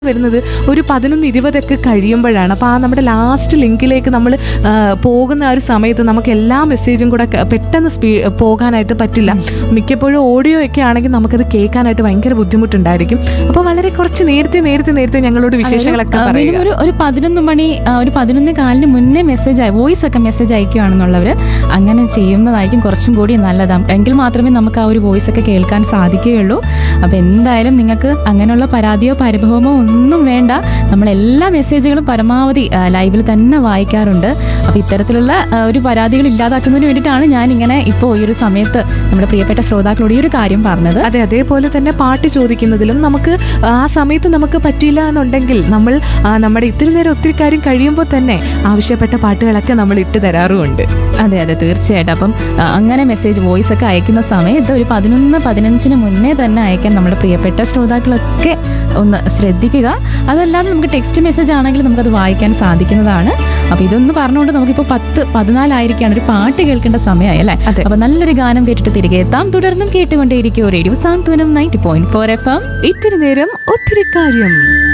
വരുന്നത് ഒരു പതിനൊന്ന് ഇരുപതൊക്കെ കഴിയുമ്പോഴാണ് അപ്പോൾ ആ നമ്മുടെ ലാസ്റ്റ് ലിങ്കിലേക്ക് നമ്മൾ പോകുന്ന ആ ഒരു സമയത്ത് നമുക്ക് എല്ലാ മെസ്സേജും കൂടെ ക- പെട്ടെന്ന് സ്പീ പോകാനായിട്ട് പറ്റില്ല മിക്കപ്പോഴും ഓഡിയോ ഒക്കെ ആണെങ്കിൽ നമുക്കത് കേൾക്കാനായിട്ട് ഭയങ്കര ബുദ്ധിമുട്ടുണ്ടായിരിക്കും അപ്പോൾ വളരെ കുറച്ച് നേരത്തെ നേരത്തെ നേരത്തെ ഞങ്ങളോട് വിശേഷങ്ങളൊക്കെ ആ, പറയുക മിനിമം ഒരു ഒരു പതിനൊന്ന് മണി ആ, ഒരു പതിനൊന്ന് കാലിന് മുന്നേ മെസ്സേജ് വോയിസ് ഒക്കെ മെസ്സേജ് അയക്കുകയാണെന്നുള്ളവർ അങ്ങനെ ചെയ്യുന്നതായിരിക്കും കുറച്ചും കൂടി നല്ലതാണ് എങ്കിൽ മാത്രമേ നമുക്ക് ആ ഒരു വോയിസ് ഒക്കെ കേൾക്കാൻ സാധിക്കുകയുള്ളൂ അപ്പോൾ എന്തായാലും നിങ്ങൾക്ക് അങ്ങനെയുള്ള പരാതിയോ പരിഭവമോ ഒന്നും വേണ്ട നമ്മൾ എല്ലാ മെസ്സേജുകളും പരമാവധി ആ, ലൈവിൽ തന്നെ വായിക്കാറുണ്ട് അപ്പോൾ ഇത്തരത്തിലുള്ള ആ, ഒരു പരാതികൾ ഇല്ലാതാക്കുന്നതിന് വേണ്ടിയിട്ടാണ് ഞാൻ ഇങ്ങനെ ഇപ്പോൾ ഈ ഒരു സമയത്ത് നമ്മുടെ പ്രിയപ്പെട്ട ശ്രോതാക്കളോട് ഈ ഒരു കാര്യം പറഞ്ഞത് അതെ അതേപോലെ തന്നെ പാട്ട് ചോദിക്കുന്നതിലും നമുക്ക് ആ സമയത്ത് നമുക്ക് പറ്റില്ല എന്നുണ്ടെങ്കിൽ നമ്മൾ ആ, നമ്മുടെ ഇത്തിരി നേരം ഒത്തിരി കാര്യം കഴിയുമ്പോൾ തന്നെ ആവശ്യപ്പെട്ട പാട്ടുകളൊക്കെ നമ്മൾ ഇട്ട് തരാറുമുണ്ട് അതെ അതെ തീർച്ചയായിട്ടും അപ്പം ആ, അങ്ങനെ മെസ്സേജ് വോയിസ് ഒക്കെ അയക്കുന്ന സമയത്ത് ഒരു പതിനൊന്ന് പതിനഞ്ചിന് മുന്നേ തന്നെ അയക്കാൻ നമ്മുടെ പ്രിയപ്പെട്ട ശ്രോതാക്കളൊക്കെ ഒന്ന് ശ്രദ്ധിക്കുക അതല്ലാതെ നമുക്ക് ടെക്സ്റ്റ് മെസ്സേജ് ആണെങ്കിൽ നമുക്കത് വായിക്കാൻ സാധിക്കുന്നതാണ് അപ്പൊ ഇതൊന്ന് പറഞ്ഞുകൊണ്ട് നമുക്കിപ്പോൾ പത്ത് പതിനാലായിരിക്കാണ് ഒരു പാട്ട് കേൾക്കേണ്ട സമയമായി അല്ലേ അതെ. അപ്പൊ നല്ലൊരു ഗാനം കേട്ടിട്ട് തിരികെ എത്താം തുടർന്നും കേട്ടുകൊണ്ടേയിരിക്കും radio Santhwanam ninety point four F M ഇത്തിരി നേരം ഒത്തിരി കാര്യം